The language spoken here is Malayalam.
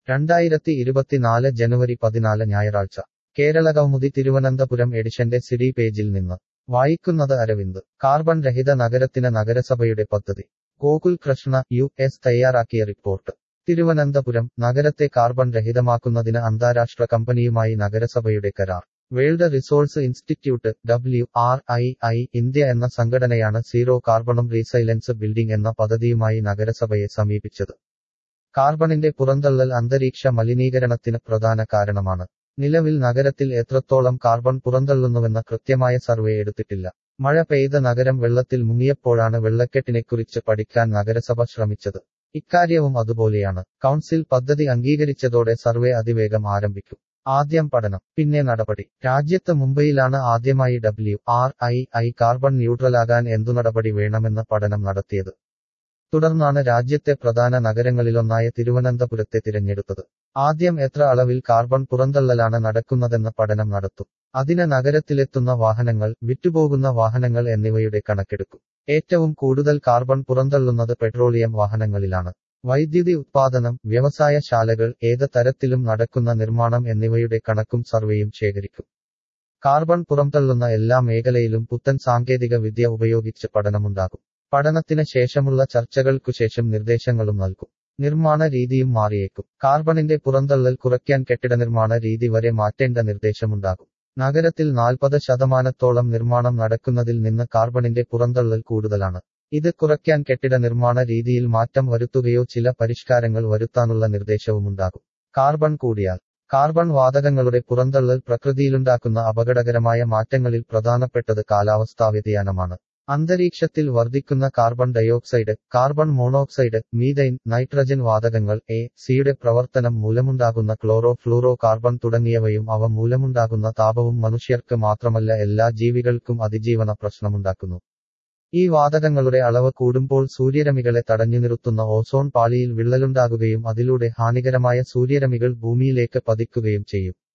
രണ്ടായിരത്തി ഇരുപത്തിനാല് ജനുവരി പതിനാല് ഞായറാഴ്ച കേരളകൗമുദി തിരുവനന്തപുരം എഡിഷന്റെ സിഡി പേജിൽ നിന്ന് വായിക്കുന്നത് അരവിന്ദ് കാർബൺ രഹിത നഗരത്തിന് നഗരസഭയുടെ പദ്ധതി ഗോകുൽ കൃഷ്ണ യു എസ് തയ്യാറാക്കിയ റിപ്പോർട്ട് തിരുവനന്തപുരം നഗരത്തെ കാർബൺ രഹിതമാക്കുന്നതിന് അന്താരാഷ്ട്ര കമ്പനിയുമായി നഗരസഭയുടെ കരാർ World Resource Institute W R I I India എന്ന സംഘടനയാണ് സീറോ കാർബണും റീസൈലൻസ് ബിൽഡിംഗ് എന്ന പദ്ധതിയുമായി നഗരസഭയെ സമീപിച്ചത് കാർബണിന്റെ പുറന്തള്ളൽ അന്തരീക്ഷ മലിനീകരണത്തിന് പ്രധാന കാരണമാണ് നിലവിൽ നഗരത്തിൽ എത്രത്തോളം കാർബൺ പുറന്തള്ളുന്നുവെന്ന കൃത്യമായ സർവേ എടുത്തിട്ടില്ല മഴ പെയ്ത നഗരം വെള്ളത്തിൽ മുങ്ങിയപ്പോഴാണ് വെള്ളക്കെട്ടിനെക്കുറിച്ച് പഠിക്കാൻ നഗരസഭ ശ്രമിച്ചത് ഇക്കാര്യവും അതുപോലെയാണ് കൗൺസിൽ പദ്ധതി അംഗീകരിച്ചതോടെ സർവേ അതിവേഗം ആരംഭിക്കും ആദ്യം പഠനം പിന്നെ നടപടി രാജ്യത്ത് മുംബൈയിലാണ് ആദ്യമായി W R I I carbon ന്യൂട്രലാകാൻ എന്തു നടപടി വേണമെന്ന് പഠനം നടത്തിയത് തുടർന്നാണ് രാജ്യത്തെ പ്രധാന നഗരങ്ങളിലൊന്നായ തിരുവനന്തപുരത്തെ തിരഞ്ഞെടുത്തത് ആദ്യം എത്ര അളവിൽ കാർബൺ പുറന്തള്ളലാണ് നടക്കുന്നതെന്ന് പഠനം നടത്തും അതിന് നഗരത്തിലെത്തുന്ന വാഹനങ്ങൾ വിറ്റുപോകുന്ന വാഹനങ്ങൾ എന്നിവയുടെ കണക്കെടുക്കും ഏറ്റവും കൂടുതൽ കാർബൺ പുറന്തള്ളുന്നത് പെട്രോളിയം വാഹനങ്ങളിലാണ് വൈദ്യുതി ഉത്പാദനം വ്യവസായശാലകൾ ഏത് തരത്തിലും നടക്കുന്ന നിർമ്മാണം എന്നിവയുടെ കണക്കും സർവേയും ശേഖരിക്കും കാർബൺ പുറന്തള്ളുന്ന എല്ലാ മേഖലയിലും പുത്തൻ സാങ്കേതിക വിദ്യ ഉപയോഗിച്ച് പഠനമുണ്ടാകും പഠനത്തിന് ശേഷമുള്ള ചർച്ചകൾക്കുശേഷം നിർദ്ദേശങ്ങളും നൽകും നിർമ്മാണ രീതിയും മാറിയേക്കും കാർബണിന്റെ പുറന്തള്ളൽ കുറയ്ക്കാൻ കെട്ടിട നിർമ്മാണ രീതി വരെ മാറ്റേണ്ട നിർദ്ദേശമുണ്ടാകും നഗരത്തിൽ നാൽപ്പത് ശതമാനത്തോളം നിർമ്മാണം നടക്കുന്നതിൽ നിന്ന് കാർബണിന്റെ പുറന്തള്ളൽ കൂടുതലാണ് ഇത് കുറയ്ക്കാൻ കെട്ടിട നിർമ്മാണ രീതിയിൽ മാറ്റം വരുത്തുകയോ ചില പരിഷ്കാരങ്ങൾ വരുത്താനുള്ള നിർദ്ദേശവുമുണ്ടാകും കാർബൺ കൂടിയാൽ കാർബൺ വാതകങ്ങളുടെ പുറന്തള്ളൽ പ്രകൃതിയിലുണ്ടാക്കുന്ന അപകടകരമായ മാറ്റങ്ങളിൽ പ്രധാനപ്പെട്ടത് കാലാവസ്ഥാ വ്യതിയാനമാണ് അന്തരീക്ഷത്തിൽ വർദ്ധിക്കുന്ന carbon dioxide carbon monoxide methane nitrogen വാതകങ്ങൾ എ സിയുടെ പ്രവർത്തനം മൂലമുണ്ടാകുന്ന ക്ലോറോ ഫ്ലൂറോ കാർബൺ തുടങ്ങിയവയും അവ മൂലമുണ്ടാകുന്ന താപവും മനുഷ്യർക്ക് മാത്രമല്ല എല്ലാ ജീവികൾക്കും അതിജീവന പ്രശ്നമുണ്ടാക്കുന്നു ഈ വാതകങ്ങളുടെ അളവ് കൂടുമ്പോൾ സൂര്യരമികളെ തടഞ്ഞു നിർത്തുന്ന ഓസോൺ പാളിയിൽ വിള്ളലുണ്ടാകുകയും അതിലൂടെ ഹാനികരമായ സൂര്യരമികൾ ഭൂമിയിലേക്ക് പതിക്കുകയും ചെയ്യും